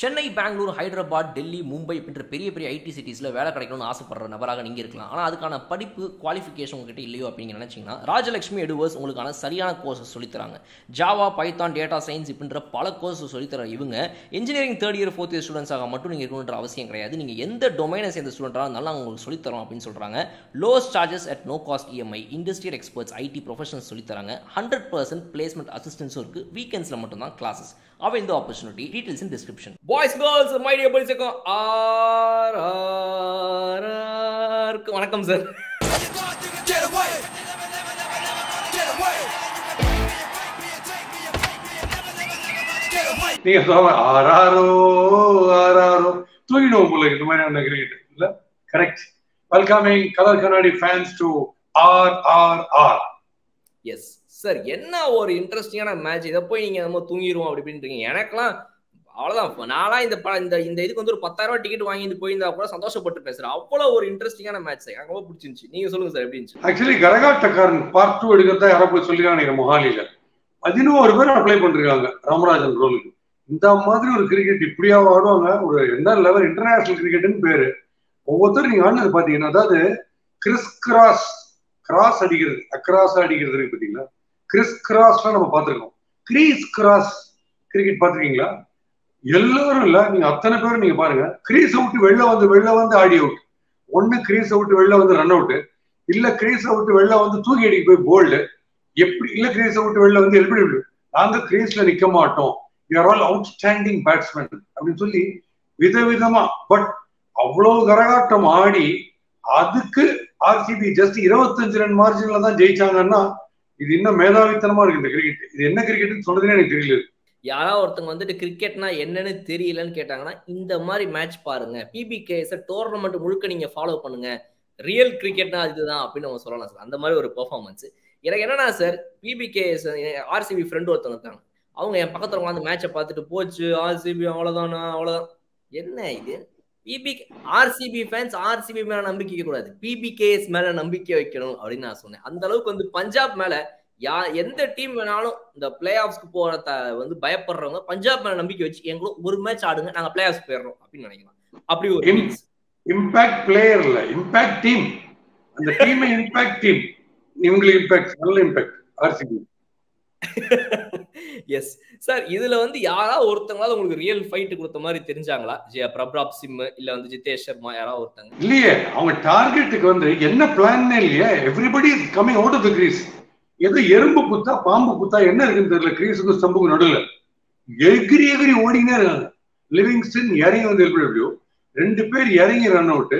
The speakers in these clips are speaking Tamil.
சென்னை பெங்களூர் ஹைதராபாத் டெல்லி மும்பை அப்படின்ற பெரிய பெரிய ஐடி சிட்டிஸில் வேலை கிடைக்கணும்னு ஆசைப்படுற நபராக நீங்கள் இருக்கலாம் ஆனால் அதுக்கான படிப்பு குவாலிஃபிகேஷன் உங்ககிட்ட இல்லையோ அப்படின்னு நினச்சிங்கன்னா ராஜலட்சுமி எடுவர்ஸ் உங்களுக்கான சரியான கோர்சஸ் சொல்லித்தராங்க ஜாவா பைத்தான் டேட்டா சயின்ஸ் இப்படின்ற பல கோர்சஸ் சொல்லித்தர இவங்க engineering third year fourth year ஸ்டூடெண்ட்ஸாக மட்டும் நீங்கள் இருக்கணுன்ற அவசியம் கிடையாது நீங்கள் எந்த டொமைனை சேர்ந்த ஸ்டூடெண்ட்டாக இருந்தாலும் உங்களுக்கு சொல்லித்தரோம் அப்படின்னு சொல்கிறாங்க low charges at no cost EMI industrial experts IT professionals சொல்லித்தராங்க ஹண்ட்ரட் பர்சன்ட் பிளேஸ்மெண்ட் அசிஸ்டன்ஸும் இருக்குது வீக்கெண்ட்ஸில் மட்டும்தான் கிளாஸஸ் அவ இந்த opportunity details in description boys girls my dear boys are R are வணக்கம் sir Get away! Get away! Get away! நீங்க சொல்ல ஆறாரோ ஆறாரோ தூங்கிடுவோம் போல இந்த மாதிரியான கிரிக்கெட் இல்ல கரெக்ட் வெல்கமிங் கலர் கண்ணாடி ஃபேன்ஸ் டு ஆர் ஆர் ஆர் எஸ் சார் என்ன ஒரு இன்ட்ரெஸ்டிங்கான மேட்ச் இதை போய் நீங்க நம்ம தூங்கிடுவோம் அப்படி இப்படின்றீங்க எனக்கெல்லாம் அவ்வளவுதான் நான்லாம் இந்த ப- இந்த இந்த இதுக்கு வந்து ஒரு பத்தாயிரம் ரூபாய் டிக்கெட் வாங்கிட்டு போயிருந்தா கூட சந்தோஷப்பட்டு பேசுறேன் அவ்வளவு ஒரு இன்ட்ரெஸ்டிங்கான மேட்ச் எனக்கு ரொம்ப பிடிச்சிருந்துச்சு நீங்க சொல்லுங்க சார் எப்படி இருந்துச்சு ஆக்சுவலி கரகாட்டக்காரன் பார்ட் டூ எடுக்கிறதா யாரோ போய் சொல்லிருக்காங்க மொஹாலியில பதினோரு பேர் அப்ளை பண்ணிருக்காங்க ராமராஜன் ரோலுக்கு இந்த மாதிரி ஒரு கிரிக்கெட் இப்படியா ஆடுவாங்க ஒரு என்ன லெவல் இன்டர்நேஷனல் கிரிக்கெட்னு பேரு ஒவ்வொருத்தரும் நீங்க ஆடினது பாத்தீங்கன்னா அதாவது கிறிஸ் கிராஸ் கிராஸ் அடிக்கிறது அக்ராஸ் அடிக்கிறது இருக்கு பாத்தீங்களா கிறிஸ் கிராஸ்லாம் நம்ம பார்த்திருக்கோம் கிரீஸ் கிராஸ் கிரிக்கெட் பார்த்திருக்கீங்களா எல்லாரும் இல்ல நீங்க அத்தனை பேரும் நீங்க பாருங்க கிரீஸ் விட்டு வெளில வந்து வெளில வந்து ஆடி அவுட் ஒண்ணு கிரீஸ் விட்டு வெளில வந்து ரன் அவுட் இல்ல கிரீஸ விட்டு வெளில வந்து தூக்கி அடிக்க போய் போல்டு எப்படி இல்ல கிரீஸ விட்டு வெளில வந்து எப்படி நாங்க கிரீஸ்ல நிக்க மாட்டோம் ஆர் ஆல் அவுட்ஸ்டாண்டிங் பேட்ஸ்மேன் அப்படின்னு சொல்லி விதவிதமா பட் அவ்வளவு கரகாட்டம் ஆடி அதுக்கு ஆர்சிபி ஜஸ்ட் இருபத்தஞ்சு ரன் மார்ஜின்ல தான் ஜெயிச்சாங்கன்னா இது இன்னும் மேதாவித்தனமா இருக்கு இந்த கிரிக்கெட் இது என்ன கிரிக்கெட்னு சொல்றதுனே எனக்கு தெரியல யாராவது ஒருத்தங்க வந்துட்டு கிரிக்கெட்னா என்னன்னு தெரியலன்னு கேட்டாங்கன்னா இந்த மாதிரி மேட்ச் பாருங்க பிபிகேஎஸ் டோர்னமெண்ட் முழுக்க நீங்க ஃபாலோ பண்ணுங்க ரியல் கிரிக்கெட்னா இதுதான் அப்படின்னு நம்ம சொல்லலாம் சார் அந்த மாதிரி ஒரு பெர்ஃபார்மன்ஸ் எனக்கு என்னன்னா சார் பிபிகேஎஸ் ஆர்சிபி ஃப்ரெண்ட் ஒருத்தவங்க இருக்காங்க அவங்க என் பக்கத்துல உட்காந்து மேட்சை பார்த்துட்டு போச்சு ஆர்சிபி அவ்வளவுதானா அவ்வளவுதான் என்ன இது பிபி ஆர்சிபி ஃபேன்ஸ் ஆர்சிபி மேல நம்பிக்கை வைக்க கூடாது பிபிகேஎஸ் மேல நம்பிக்கை வைக்கணும் அப்படின்னு நான் சொன்னேன் அந்த அளவுக்கு வந்து பஞ்சாப் மேல யா எந்த டீம் வேணாலும் இந்த பிளே ஆஃப்ஸ்க்கு போறத வந்து பயப்படுறவங்க பஞ்சாப் மேல நம்பிக்கை வச்சு எங்களோ ஒரு மேட்ச் ஆடுங்க நாங்க பிளே ஆஃப்ஸ் போயிடுறோம் அப்படின்னு நினைக்கலாம் அப்படி ஒரு இம்- இம்பாக்ட் பிளேயர் இல்ல இம்பாக்ட் டீம் அந்த டீம் இம்பாக்ட் டீம் இவங்களுக்கு இம்பாக்ட் நல்ல இம்பாக்ட் ஆர்சிபி எஸ் சார் இதுல வந்து யாராவது ஒருத்தங்களாவது உங்களுக்கு ரியல் ஃபைட் கொடுத்த மாதிரி தெரிஞ்சாங்களா ஜெய பிரப்ராப் சிம் இல்ல வந்து ஜிதேஷ் சர்மா யாராவது ஒருத்தங்க இல்லையே அவங்க டார்கெட்டுக்கு வந்து என்ன பிளான்னே இல்லையே everybody is coming out of the crease ஏதோ எறும்பு குத்தா பாம்பு குத்தா என்ன இருக்குன்னு தெரியல கிரீஸுக்கும் ஸ்டம்புக்கு நடுவில் எகிரி எகிரி ஓடினே இருக்காங்க லிவிங்ஸ்டன் இறங்கி வந்து எல்பிடபிள்யூ ரெண்டு பேர் இறங்கி ரன் அவுட்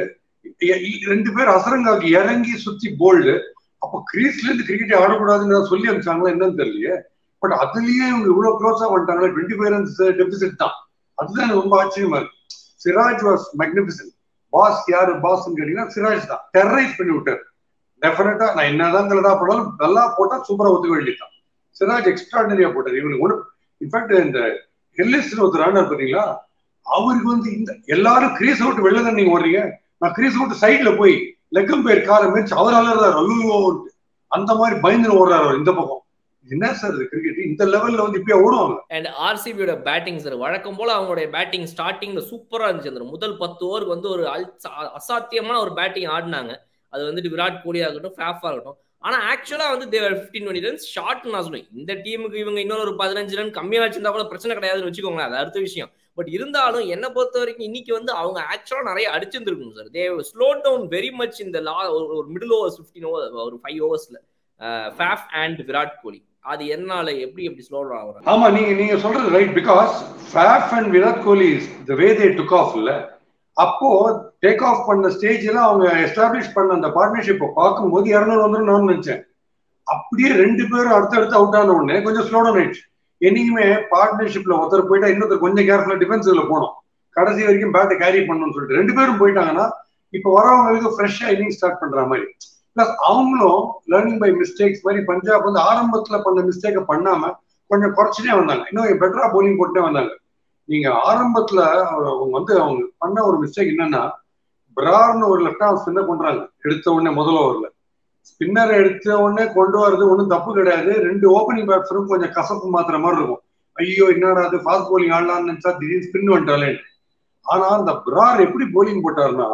ரெண்டு பேர் அசரங்காக்கு இறங்கி சுத்தி போல்டு அப்ப கிரீஸ்ல இருந்து கிரிக்கெட் ஆடக்கூடாதுன்னு சொல்லி அனுப்பிச்சாங்களா என்னன்னு தெரியலையே பட் அதுலயே இவங்க இவ்வளவு க்ளோஸா வந்துட்டாங்களே டுவெண்ட்டி ஃபைவ் ரன்ஸ் டெபிசிட் தான் அதுதான் எனக்கு ரொம்ப ஆச்சரியமா இருக்கு சிராஜ் வாஸ் மேக்னிபிசன்ட் பாஸ் யாரு பாஸ் கேட்டீங்கன்னா சிராஜ் தான் டெரரைஸ் பண்ணி விட்டாரு டெஃபினட்டா நான் என்னதான் கலதா போனாலும் நல்லா போட்டா சூப்பரா ஒத்துக்க வேண்டியதுதான் சிராஜ் எக்ஸ்ட்ராடனரியா போட்டாரு இவனுக்கு ஒண்ணு இன்ஃபேக்ட் இந்த ஹெல்லிஸ்னு ஒருத்தர் ஆனார் பாத்தீங்களா அவருக்கு வந்து இந்த எல்லாரும் கிரீஸ் விட்டு வெளில தான் நீங்க ஓடுறீங்க நான் கிரீஸ் விட்டு சைட்ல போய் லெக்கம் பேர் காலை மிதிச்சு அவர் அலறாரு ஐயோ அந்த மாதிரி பயந்து ஓடுறாரு அவர் இந்த பக்கம் என்ன சார் இது கிரிக்கெட் இந்த லெவல்ல வந்து இப்படியா ஓடுவாங்க அண்ட் ஆர்சிபியோட பேட்டிங் சார் வழக்கம் போல அவங்களுடைய பேட்டிங் ஸ்டார்டிங்ல சூப்பரா இருந்துச்சு அந்த முதல் பத்து ஓவருக்கு வந்து ஒரு அல்- அசாத்தியமான ஒரு பேட்டிங் ஆடினாங்க அது வந்துட்டு விராட் கோலியா இருக்கட்டும் ஃபேஃபா இருக்கட்டும் ஆனா ஆக்சுவலா வந்து they were fifteen twenty runs short நான் சொல்லுவேன் இந்த டீமுக்கு இவங்க இன்னொரு ஒரு பதினஞ்சு ரன் கம்மியா வச்சிருந்தா கூட பிரச்சனை கிடையாதுன்னு வச்சுக்கோங்களேன் அது அடுத்த விஷயம் பட் இருந்தாலும் என்ன பொறுத்த வரைக்கும் இன்னைக்கு வந்து அவங்க ஆக்சுவலா நிறைய அடிச்சிருந்துருக்கும் sir they slow down very much இந்த லா ஒரு மிடில் ஓவர்ஸ் ஃபிஃப்டீன் ஓவர் ஒரு ஃபைவ் ஓவர்ஸ்ல ஃபேஃப் அண்ட் விராட் கோலி அது என்னால எப்படி எப்படி ஸ்லோ டவுன் ஆகுறாங்க ஆமா நீங்க நீங்க சொல்றது right because Faf and Virat Kohli the way they took off இல்ல அப்போ டேக் ஆஃப் பண்ண ஸ்டேஜ்ல அவங்க எஸ்டாப்ளிஷ் பண்ண அந்த பார்ட்னர்ஷிப்பை பார்க்கும்போது இரநூறு வந்துடும் நான் நினைச்சேன் அப்படியே ரெண்டு பேரும் அடுத்தடுத்து அவுட் ஆன உடனே கொஞ்சம் ஸ்லோ டவுன் ஆயிடுச்சு என்னைக்குமே பார்ட்னர்ஷிப்ல ஒருத்தர் போயிட்டா இன்னொருத்தர் கொஞ்சம் கேர்ஃபுல்லா டிஃபென்சிவ்ல போகணும் கடைசி வரைக்கும் பேட்டை கேரி பண்ணணும்னு சொல்லிட்டு ரெண்டு பேரும் போயிட்டாங்கன்னா இப்ப வரவங்களுக்கு ஃப்ரெஷ்ஷா இன்னிங் ஸ்டார்ட் பண்ற மாதிரி பிளஸ் அவங்களும் லேர்னிங் பை மிஸ்டேக்ஸ் மாதிரி பஞ்சாப் வந்து ஆரம்பத்துல பண்ண மிஸ்டேக்கை பண்ணாம கொஞ்சம் குறைச்சிட்டே வந்தாங்க இன்னும் பெட்டரா போலிங் போட்டுட்டே வந்தாங்க நீங்க ஆரம்பத்துல அவங்க வந்து அவங்க பண்ண ஒரு மிஸ்டேக் என்னன்னா பிரார்னு ஒரு லெஃப்ட் ஆஃப் ஸ்பின்னர் பண்றாங்க எடுத்த உடனே முதல் ஓவர்ல ஸ்பின்னர் எடுத்த உடனே கொண்டு வரது ஒன்றும் தப்பு கிடையாது ரெண்டு ஓப்பனிங் பேட்ஸ்மேனும் கொஞ்சம் கசப்பு மாத்துற மாதிரி இருக்கும் ஐயோ என்னடா அது ஃபாஸ்ட் போலிங் ஆடலாம்னு நினைச்சா திடீர்னு ஸ்பின் வந்துட்டாலே ஆனா அந்த பிரார் எப்படி போலிங் போட்டாருன்னா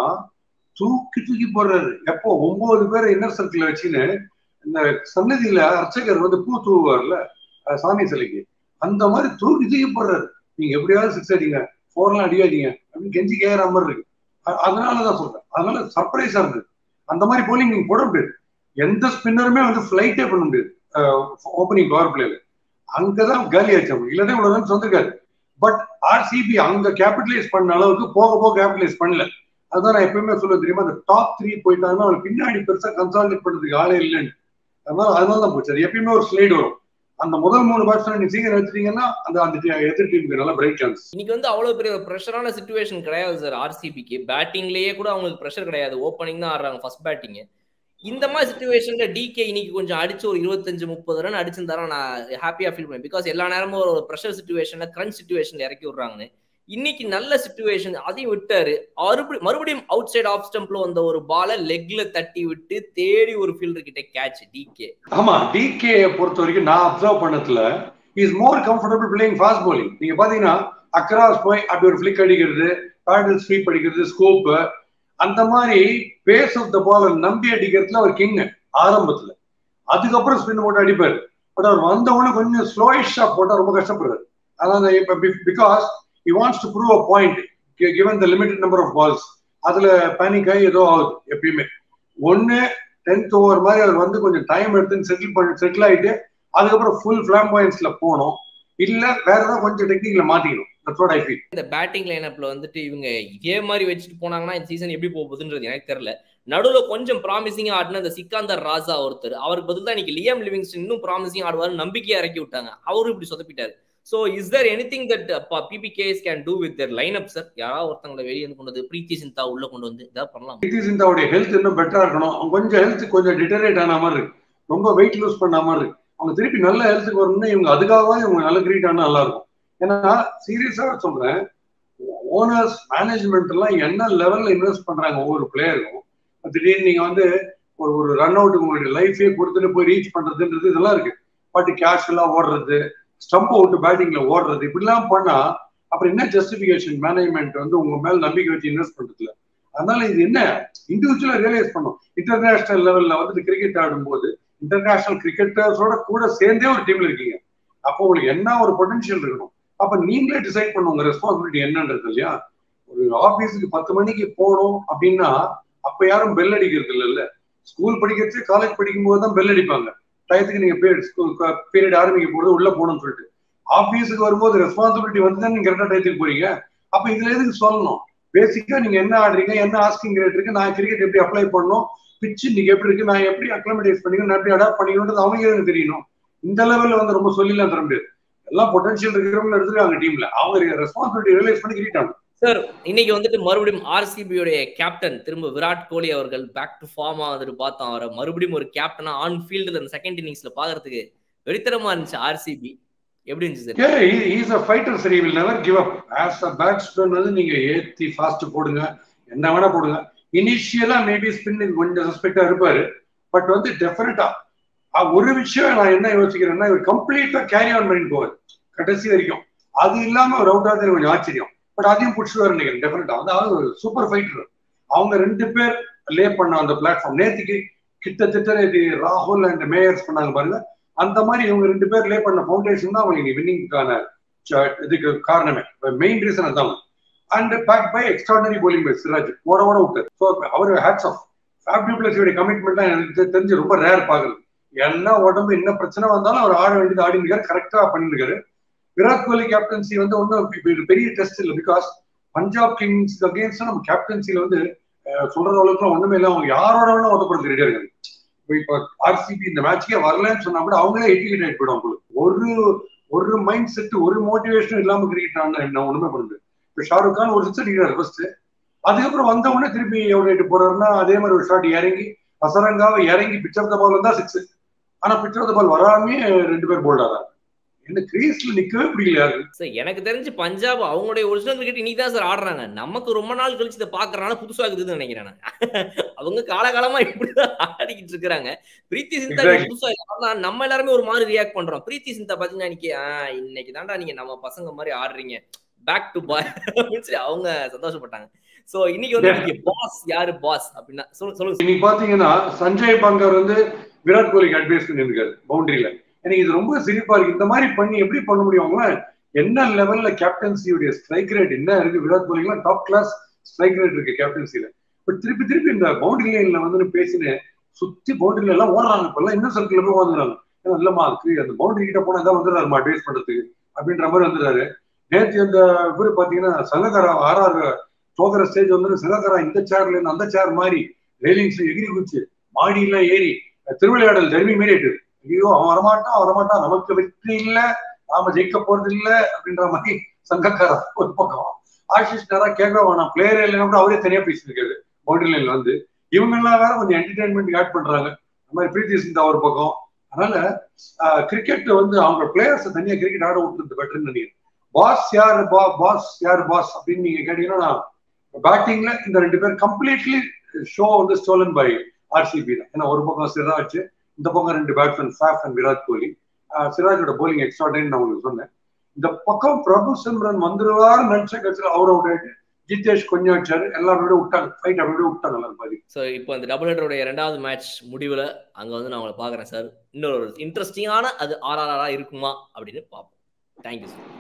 தூக்கி தூக்கி போடுறாரு எப்போ ஒன்பது பேரை இன்னர் சர்க்கிள் வச்சுன்னு இந்த சன்னதியில அர்ச்சகர் வந்து பூ தூவார்ல அஹ் சாமி சிலைக்கு அந்த மாதிரி தூக்கி தூக்கி போடுறாரு நீங்க எப்படியாவது சிக்ஸ் அடிங்க ஃபோர்லாம் அடிக்காதீங்க அப்படின்னு கெஞ்சி கேட்கற மாதிரி இருக்கு அ- அதனாலதான் சொல்றேன் அதனால சர்ப்ரைஸா இருக்கு அந்த மாதிரி போலிங் நீங்க போட முடியாது எந்த ஸ்பின்னருமே வந்து ஃபிளைட்டே பண்ண முடியாது ஓப்பனிங் பவர் பிளேல அங்கதான் காலி ஆச்சு அவங்க இல்லாட்டி இவ்வளவு ரன்ஸ் வந்திருக்காரு பட் ஆர்சிபி அங்க கேபிட்டலைஸ் பண்ண அளவுக்கு போக போக கேபிட்டலைஸ் பண்ணல அதான் நான் எப்பயுமே சொல்ல தெரியுமா அந்த டாப் த்ரீ போயிட்டாங்கன்னா அவனுக்கு பின்னாடி பெருசா கன்சாலிடேட் பண்றதுக்கு ஆளே இல்லைன்னு அதனால அதனால தான் போச்சு அது எப்பயுமே ஒரு ஸ்லைடு வரும் அந்த முதல் மூணு பேட்ஸ்மேன் நீங்க சீக்கிரம் எடுத்துட்டீங்கன்னா அந்த அந்த team- எதிர் டீமுக்கு நல்ல பிரைட் சான்ஸ் இன்னைக்கு வந்து அவ்வளவு பெரிய ஒரு ப்ரெஷரான சுச்சுவேஷன் கிடையாது சார் ஆர்சிபிக்கு பேட்டிங்லயே கூட அவங்களுக்கு ப்ரெஷர் கிடையாது ஓப்பனிங் தான் ஆடுறாங்க ஃபர்ஸ்ட் பேட்டிங் இந்த மாதிரி சுச்சுவேஷன்ல டிகே இன்னைக்கு கொஞ்சம் அடிச்சு ஒரு இருபத்தஞ்சு முப்பது ரன் அடிச்சிருந்தாரா நான் ஹாப்பியா ஃபீல் பண்ணேன் பிகாஸ் எல்லா நேரமும் ஒரு ப்ரெஷர் சுச்சுவேஷன்ல கிரன்ச் சுச்சுவேஷன்ல இறக்கி விடுறாங்கன்னு இன்னைக்கு நல்ல சுச்சுவேஷன் அதையும் விட்டாரு மறுபடியும் மறுபடியும் அவுட் சைட் ஆஃப் ஸ்டம்ப்ல வந்த ஒரு பாலை லெக்ல தட்டி விட்டு தேடி ஒரு ஃபீல்டர் கிட்ட கேட்ச் டிகே ஆமா டிகே பொறுத்த வரைக்கும் நான் அப்சர்வ் பண்ணதுல is more comfortable playing fast bowling நீங்க பாத்தீங்கன்னா அக்ராஸ் போய் அப்படி ஒரு ஃபிளிக் அடிக்கிறது பேடல் ஸ்வீப் அடிக்கிறது ஸ்கோப் அந்த மாதிரி பேஸ் ஆஃப் த பால் நம்பி அடிக்கிறதுல அவர் கிங் ஆரம்பத்துல அதுக்கப்புறம் ஸ்பின் போட்டு அடிப்பாரு பட் அவர் வந்த உடனே கொஞ்சம் ஸ்லோயிஷா போட்டா ரொம்ப கஷ்டப்படுறாரு அதான் இப்ப because he wants to prove a point gi- given the limited number of balls அதுல பேனிக் ஆகி ஏதோ ஆகுது எப்பயுமே ஒண்ணு டென்த் ஓவர் மாதிரி அவர் வந்து கொஞ்சம் டைம் எடுத்து செட்டில் பண்ணி செட்டில் ஆயிட்டு அதுக்கப்புறம் ஃபுல் ஃபிளாம்பாயன்ஸ்ல போகணும் இல்ல வேற ஏதாவது கொஞ்சம் டெக்னிக்ல மாத்திக்கணும் தட்ஸ் வாட் ஐ ஃபீல் இந்த பேட்டிங் லைனப்ல வந்துட்டு இவங்க இதே மாதிரி வச்சுட்டு போனாங்கன்னா இந்த சீசன் எப்படி போக போகுதுன்றது எனக்கு தெரியல நடுவுல கொஞ்சம் ப்ராமிசிங்கா ஆடின இந்த சிக்காந்தர் ராஜா ஒருத்தர் அவருக்கு பதில் தான் இன்னைக்கு லியம் லிவிங்ஸ்டன் இன்னும் ப்ராமிசிங் ஆடுவாரு நம்பிக்கையா இறக்கி விட்டாங்க அவரும் இப்படி சொதப்பிட்டாரு so is there any thing that PBKS can do with their line up sir யாராவது ஒருத்தவங்களை வெளியே வந்து கொண்டு வந்து பிரீத்தி சிந்தா உள்ள கொண்டு வந்து இதாவது பண்ணலாம் பிரித்தி சிந்தாவுடைய ஹெல்த் இன்னும் பெட்டரா இருக்கணும் அவங்க கொஞ்சம் ஹெல்த் கொஞ்சம் டிட்டரேட் ஆன மாதிரி இருக்கு ரொம்ப வெயிட் லூஸ் பண்ண மாதிரி இருக்கு அவங்க திருப்பி நல்ல ஹெல்த்துக்கு வரணும்னா இவங்க அதுக்காகவே இவங்க நல்ல கிரீட் ஆனா நல்லா இருக்கும் ஏன்னா சீரியஸா சொல்றேன் ஓனர்ஸ் மேனேஜ்மெண்ட் எல்லாம் என்ன லெவல்ல இன்வெஸ்ட் பண்றாங்க ஒவ்வொரு பிளேயருக்கும் திடீர்னு நீங்க வந்து ஒரு ஒரு ரன் அவுட்டுக்கு உங்களுடைய லைஃபே கொடுத்துட்டு போய் ரீச் பண்றதுன்றது இதெல்லாம் இருக்கு பட் கேஷுவலா ஓடுறது ஸ்டம்ப் அவுட் பேட்டிங்ல ஓடுறது இப்படிலாம் பண்ணா அப்புறம் என்ன ஜஸ்டிபிகேஷன் மேனேஜ்மெண்ட் வந்து உங்க மேல நம்பிக்கை வச்சு இன்வெஸ்ட் பண்றதுல அதனால இது என்ன இண்டிவிஜுவலா ரியலைஸ் பண்ணும் இன்டர்நேஷனல் லெவல்ல வந்து கிரிக்கெட் ஆடும்போது இன்டர்நேஷனல் கிரிக்கெட்டர்ஸோட கூட சேர்ந்தே ஒரு டீம்ல இருக்கீங்க அப்போ உங்களுக்கு என்ன ஒரு பொட்டன்ஷியல் இருக்கணும் அப்ப நீங்களே டிசைட் பண்ணுங்க உங்க ரெஸ்பான்சிபிலிட்டி என்னன்றது இல்லையா ஒரு ஆபீஸுக்கு பத்து மணிக்கு போகணும் அப்படின்னா அப்ப யாரும் பெல் அடிக்கிறது இல்லைல்ல ஸ்கூல் படிக்கிறது காலேஜ் படிக்கும் போது தான் பெல் அடிப்பாங்க டயத்துக்கு நீங்க பீரியட் ஆரம்பிக்க போறது உள்ள போகணும்னு சொல்லிட்டு ஆபீஸுக்கு வரும்போது ரெஸ்பான்சிபிலிட்டி வந்து தான் நீங்க கரெக்டா டயத்துக்கு போறீங்க அப்ப இதுல எதுக்கு சொல்லணும் பேசிக்கா நீங்க என்ன ஆடுறீங்க என்ன ஆஸ்கிங் ரேட் இருக்கு நான் கிரிக்கெட் எப்படி அப்ளை பண்ணணும் பிச்சு இன்னைக்கு எப்படி இருக்கு நான் எப்படி அக்ளமடைஸ் பண்ணிக்கணும் நான் எப்படி அடாப்ட் பண்ணிக்கணும்ன்றது அவங்க எனக்கு தெரியணும் இந்த லெவல்ல வந்து ரொம்ப சொல்லிலாம் தர முடியாது எல்லாம் பொட்டன்ஷியல் இருக்கிறவங்க எடுத்துருக்காங்க டீம்ல அவங்க ரெஸ்பான்சிபிலிட்டி ரியலைஸ் பண்ணி கிரிட்டாங்க சார் இன்னைக்கு வந்துட்டு மறுபடியும் ஆர்சிபியோடைய கேப்டன் திரும்ப விராட் கோலி அவர்கள் பேக் டு ஃபார்மா வந்துட்டு பார்த்தோம் அவரை மறுபடியும் ஒரு கேப்டனா ஆன் ஃபீல்டுல அந்த செகண்ட் இன்னிங்ஸ்ல பாக்குறதுக்கு வெறித்தனமா இருந்துச்சு ஆர்சிபி எப்படி இருந்துச்சு sir Yeah, he, he's a fighter, sir. He will never give up. As a batsman வந்து நீங்க ஏத்தி ஃபாஸ்ட் போடுங்க என்ன வேணா போடுங்க இனிஷியலா மேபி ஸ்பின்னுக்கு கொஞ்சம் சஸ்பெக்டா இருப்பாரு பட் வந்து டெஃபினட்டா ஒரு விஷயம் நான் என்ன யோசிக்கிறேன்னா இவர் கம்ப்ளீட்டா கேரி ஆன் பண்ணிட்டு போவார் கடைசி வரைக்கும் அது இல்லாம ஒரு அவுட் ஆகுது கொஞ்சம் ஆச்சரியம் பட் அதையும் பிடிச்சிட்டு நினைக்கிறேன் டெஃபினட்டா அதாவது ஒரு சூப்பர் ஃபைட்டர் அவங்க ரெண்டு பேர் லே பண்ண அந்த பிளாட்ஃபார்ம் நேத்துக்கு கிட்டத்தட்ட நேற்று ராகுல் அண்ட் மேயர்ஸ் பண்ணாங்க பாருங்க அந்த மாதிரி இவங்க ரெண்டு பேர் லே பண்ண ஃபவுண்டேஷன் தான் அவங்களுக்கு வின்னிங்கான இதுக்கு காரணமே மெயின் ரீசன் அதான் and back by extraordinary bowling by Siraj ஓட ஓட விட்டார் ஸோ அவர் ஹேட்ஸ் ஆஃப் ஃபேப் பிளஸோட கமிட்மெண்ட் தான் எனக்கு தெரிஞ்சு ரொம்ப ரேர் பாக்குறது என்ன உடம்பு என்ன பிரச்சனை வந்தாலும் அவர் ஆட வேண்டியது ஆடி இருக்காரு கரெக்டா பண்ணிருக்காரு விராட் கோலி கேப்டன்சி வந்து ஒன்றும் பெரிய டெஸ்ட் இல்லை பிகாஸ் பஞ்சாப் கிங்ஸ் அகேன்ஸ்ட் நம்ம கேப்டன்சில வந்து சொல்ற அளவுக்கு ஒண்ணுமே இல்லை அவங்க யாரோட வேணா ஒத்தப்படுறது ரெடியா இருக்காங்க இப்போ ஆர்சிபி இந்த மேட்ச்க்கே வரலன்னு சொன்னா கூட அவங்களே எட்டிகேட் ஆயிட்டு போயிடும் உங்களுக்கு ஒரு ஒரு மைண்ட் செட் ஒரு மோட்டிவேஷன் இல்லாம கிரிக்கெட் ஆனா என்ன ஒண்ணுமே பண்ணுது இப்போ ஷாருக் கான் ஒரு சிக்ஸ் அடிக்கிறார் ஃபர்ஸ்ட் அதுக்கப்புறம் வந்த உடனே திருப்பி எவ்வளோ போறாருன்னா அதே மாதிரி ஒரு ஷாட் இறங்கி அசரங்காவை இறங்கி பிச்சர் த பால் வந்தா சிக்ஸ் ஆனா பிச்சர் த பால் வராமே ரெண்டு பேர் போல்ட் ஆறாங்க என்ன கிரீஸ்ல நிக்கவே பிடிக்கல யாரு சார் எனக்கு தெரிஞ்சு பஞ்சாப் அவங்களுடைய ஒரிஜினல் கிரிக்கெட் இன்னைக்கு தான் சார் ஆடுறாங்க நமக்கு ரொம்ப நாள் கழிச்சு இதை பாக்குறனால புதுசா இருக்குதுன்னு நினைக்கிறேன் நான். அவங்க காலகாலமா இப்படிதான் ஆடிக்கிட்டு இருக்கிறாங்க பிரீத்தி சிந்தா Exactly. புதுசா இல்ல. ஆனா நம்ம எல்லாருமே ஒரு மாதிரி ரியாக்ட் பண்றோம் பிரீத்தி சிந்தா பாத்தீங்கன்னா இன்னைக்கு ஆஹ், இன்னைக்கு தான்டா நீங்க நம்ம பசங்க மாதிரி ஆடுறீங்க பேக் டு பாய் அப்படின்னு சொல்லி அவங்க சந்தோஷப்பட்டாங்க சோ இன்னைக்கு வந்து பாஸ் யாரு பாஸ் அப்படின்னா சொல்லு சொல்லுங்க இன்னைக்கு பாத்தீங்கன்னா சஞ்சய் பங்கர் வந்து விராட் கோலிக்கு அட்வைஸ் பண்ணியிருக்காரு பவுண்டரியில எனக்கு இது ரொம்ப சிரிப்பா இருக்கு இந்த மாதிரி பண்ணி எப்படி பண்ண முடியும் அவங்க என்ன லெவல்ல கேப்டன்சியுடைய ஸ்ட்ரைக் ரேட் என்ன இருக்கு விராட் கோலிக்குலாம் டாப் கிளாஸ் ஸ்ட்ரைக் ரேட் இருக்கு கேப்டன்சில பட் திருப்பி திருப்பி இந்த பவுண்டரி லைன்ல வந்து பேசினு சுத்தி பவுண்டரில எல்லாம் ஓடுறாங்க இப்ப எல்லாம் இன்னும் சர்க்கிள் போய் வந்துடுறாங்க ஏன்னா இல்லம்மா அதுக்கு அந்த பவுண்டரி கிட்ட போனா தான் வந்துடுறாரு அட்வைஸ் பண்றதுக்கு அப்படின்ற மாதிரி வந்துடுறாரு நேற்று இந்த இவரு பாத்தீங்கன்னா சங்ககரா ஆர்ஆர் தோக்குற ஸ்டேஜ் வந்து சங்ககரா இந்த சேர்ல இருந்து அந்த சேர் மாதிரி ரெயிலிங்ஸ் எகிரி குச்சி மாடி எல்லாம் ஏறி திருவிளையாடல் தர்மி மீறிட்டு ஐயோ அவன் வரமாட்டான் அவன் வரமாட்டான் நமக்கு வெற்றி இல்ல நாம ஜெயிக்க போறது இல்ல அப்படின்ற மாதிரி சங்கக்காரா ஒரு பக்கம் ஆஷிஷ் நேரா கேட்க வேணாம் பிளேயர் இல்லைன்னா கூட அவரே தனியா பேசியிருக்காரு பவுண்டரி லைன்ல வந்து இவங்க எல்லாம் வேற கொஞ்சம் என்டர்டைன்மெண்ட் ஆட் பண்றாங்க அந்த மாதிரி பிரீத்தி சிந்தா ஒரு பக்கம் அதனால கிரிக்கெட் வந்து அவங்க பிளேயர்ஸ் தனியா கிரிக்கெட் ஆட விட்டுறது பெட்டர்னு நினைக்கிறேன் பாஸ் யார் பாஸ் யார் பாஸ் அப்படின்னு நீங்க கேட்டீங்கன்னா பேட்டிங்ல இந்த ரெண்டு பேர் கம்ப்ளீட்லி ஷோ வந்து ஸ்டோலன் பை ஆர்சிபி தான் ஏன்னா ஒரு பக்கம் சிராஜ் இந்த பக்கம் ரெண்டு batsman Faf and Virat Kohli ah சிராஜோட போலிங் எக்ஸ்ட்ராடைன் நான் உங்களுக்கு சொன்னேன் இந்த பக்கம் பிரபு சிம்ரன் வந்துருவாரு நினைச்ச கட்சியில் அவர் அவுட் ஆயிட்டு ஜிதேஷ் கொஞ்சம் வச்சாரு எல்லாரோட விட்டாங்க ஃபைட் அப்படியே விட்டாங்க எல்லாரும் பாதி ஸோ இப்போ அந்த டபுள் ஹெட்டருடைய ரெண்டாவது மேட்ச் முடிவில் அங்கே வந்து நான் உங்களை பார்க்குறேன் சார் இன்னொரு இன்ட்ரெஸ்டிங்கான அது ஆர்ஆர்ஆராக இருக்குமா அப்படின்னு பார்ப்போம் தேங்க்யூ சார்